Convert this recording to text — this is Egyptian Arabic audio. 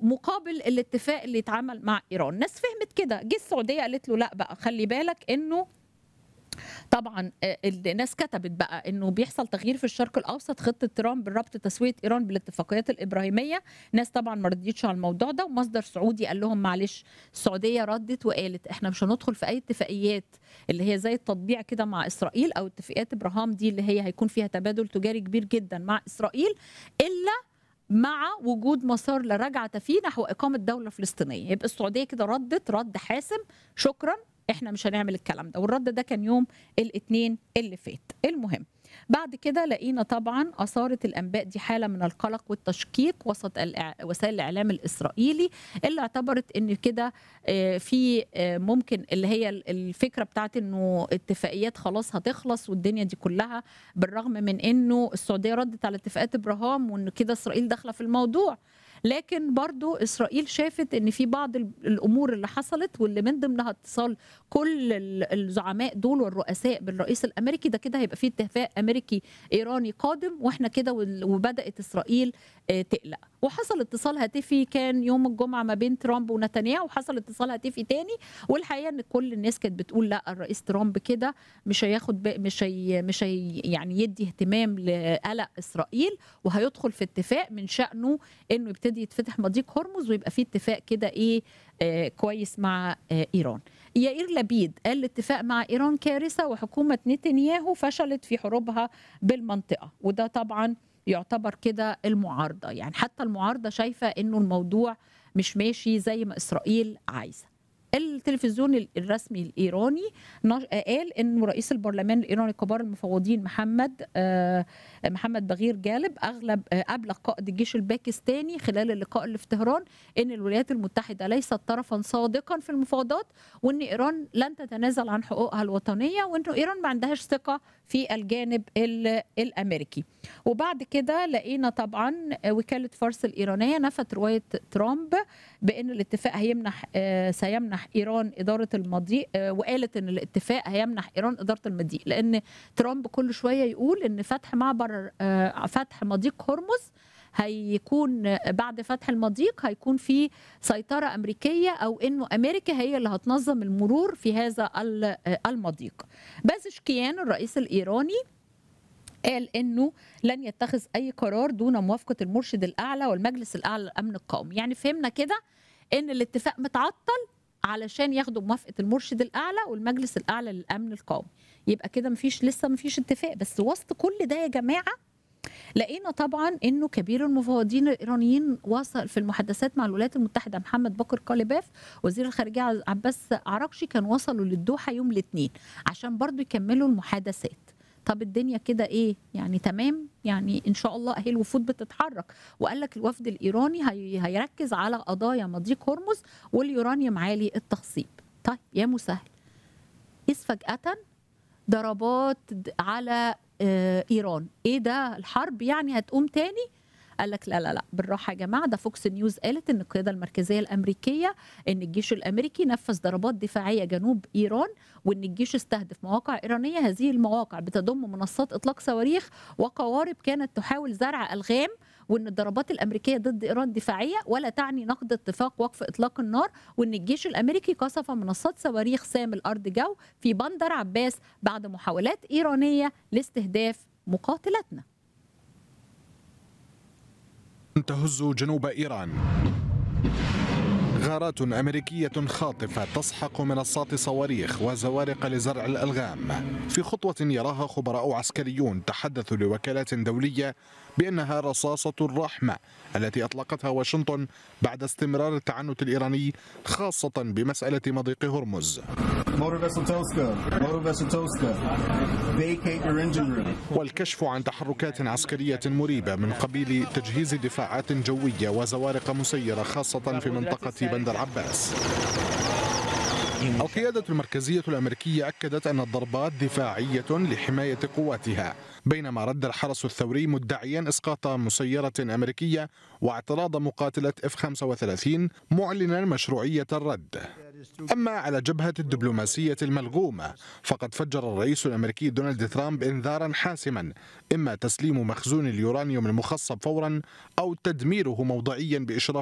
مقابل الاتفاق اللي اتعمل مع ايران ناس فهمت كده جه السعوديه قالت له لا بقى خلي بالك انه طبعا آه، الناس كتبت بقى انه بيحصل تغيير في الشرق الاوسط خطه ترامب بربط تسويه ايران بالاتفاقيات الابراهيميه ناس طبعا ما رضيتش على الموضوع ده ومصدر سعودي قال لهم معلش السعوديه ردت وقالت احنا مش هندخل في اي اتفاقيات اللي هي زي التطبيع كده مع اسرائيل او اتفاقيات ابراهام دي اللي هي هيكون فيها تبادل تجاري كبير جدا مع اسرائيل الا مع وجود مسار لا رجعه فيه نحو اقامه دوله فلسطينيه يبقى السعوديه كده ردت رد حاسم شكرا احنا مش هنعمل الكلام ده والرد ده كان يوم الاثنين اللي فات المهم بعد كده لقينا طبعا اثارت الانباء دي حاله من القلق والتشكيك وسط الإع- وسائل الاعلام الاسرائيلي اللي اعتبرت ان كده آه، في آه، ممكن اللي هي ال- الفكره بتاعت انه اتفاقيات خلاص هتخلص والدنيا دي كلها بالرغم من انه السعوديه ردت على اتفاقات ابراهام وان كده اسرائيل داخله في الموضوع لكن برضو اسرائيل شافت ان في بعض ال- الامور اللي حصلت واللي من ضمنها اتصال كل ال- الزعماء دول والرؤساء بالرئيس الامريكي ده كده هيبقى في اتفاق امريكي ايراني قادم واحنا كده وال- وبدات اسرائيل آه، تقلق وحصل اتصال هاتفي كان يوم الجمعه ما بين ترامب ونتنياهو وحصل اتصال هاتفي تاني والحقيقه ان كل الناس كانت بتقول لا الرئيس ترامب كده مش هياخد ب- مش هي مش هي يعني يدي اهتمام لقلق اسرائيل وهيدخل في اتفاق من شانه انه يبتدي يتفتح مضيق هرمز ويبقى في اتفاق كده ايه آه كويس مع آه ايران يائير لبيد قال الاتفاق مع ايران كارثه وحكومه نتنياهو فشلت في حروبها بالمنطقه وده طبعا يعتبر كده المعارضه يعني حتى المعارضه شايفه انه الموضوع مش ماشي زي ما اسرائيل عايزه التلفزيون الرسمي الايراني نش- قال انه رئيس البرلمان الايراني كبار المفوضين محمد آه، محمد بغير جالب اغلب آه، ابلغ قائد الجيش الباكستاني خلال اللقاء اللي في طهران ان الولايات المتحده ليست طرفا صادقا في المفاوضات وان ايران لن تتنازل عن حقوقها الوطنيه وانه ايران ما عندهاش ثقه في الجانب ال- الامريكي وبعد كده لقينا طبعا وكاله فارس الايرانيه نفت روايه ترامب بان الاتفاق هيمنح آه، سيمنح ايران اداره المضيق آه، وقالت ان الاتفاق هيمنح ايران اداره المضيق لان ترامب كل شويه يقول ان فتح معبر آه، فتح مضيق هرمز هيكون بعد فتح المضيق هيكون في سيطرة أمريكية أو إنه أمريكا هي اللي هتنظم المرور في هذا ال- المضيق بازشكيان الرئيس الإيراني قال انه لن يتخذ اي قرار دون موافقه المرشد الاعلى والمجلس الاعلى للامن القومي يعني فهمنا كده ان الاتفاق متعطل علشان ياخدوا موافقه المرشد الاعلى والمجلس الاعلى للامن القومي يبقى كده مفيش لسه مفيش اتفاق بس وسط كل ده يا جماعه لقينا طبعا انه كبير المفوضين الايرانيين وصل في المحادثات مع الولايات المتحده محمد بكر قالباف وزير الخارجيه عباس عراقشي كان وصلوا للدوحه يوم الاثنين عشان برضو يكملوا المحادثات طب الدنيا كده ايه يعني تمام يعني ان شاء الله اهي الوفود بتتحرك وقال لك الوفد الايراني هي هيركز على قضايا مضيق هرمز واليورانيوم عالي التخصيب طيب يا مسهل إذ فجأة ضربات د- على آه، ايران ايه ده الحرب يعني هتقوم تاني قال لك لا لا لا بالراحه يا جماعه ده فوكس نيوز قالت ان القياده المركزيه الامريكيه ان الجيش الامريكي نفذ ضربات دفاعيه جنوب ايران وان الجيش استهدف مواقع ايرانيه هذه المواقع بتضم منصات اطلاق صواريخ وقوارب كانت تحاول زرع الغام وان الضربات الامريكيه ضد ايران دفاعيه ولا تعني نقد اتفاق وقف اطلاق النار وان الجيش الامريكي قصف منصات صواريخ سام الارض جو في بندر عباس بعد محاولات ايرانيه لاستهداف مقاتلتنا تهز جنوب إيران غارات أمريكية خاطفة تسحق منصات صواريخ وزوارق لزرع الألغام في خطوة يراها خبراء عسكريون تحدثوا لوكالات دولية بأنها رصاصة الرحمة التي أطلقتها واشنطن بعد استمرار التعنت الإيراني خاصة بمسألة مضيق هرمز Motor vessel Tosca, motor vessel Tosca, vacate your engine room. والكشف عن تحركات عسكرية مريبة من قبيل تجهيز دفاعات جوية وزوارق مسيرة خاصة في منطقة بندر عباس القيادة المركزية الأمريكية أكدت أن الضربات دفاعية لحماية قواتها بينما رد الحرس الثوري مدعيا إسقاط مسيرة أمريكية واعتراض مقاتلة F-35 معلنا مشروعية الرد أما على جبهة الدبلوماسية الملغومة فقد فجر الرئيس الأمريكي دونالد ترامب إنذارا حاسما إما تسليم مخزون اليورانيوم المخصب فورا أو تدميره موضعيا بإشراف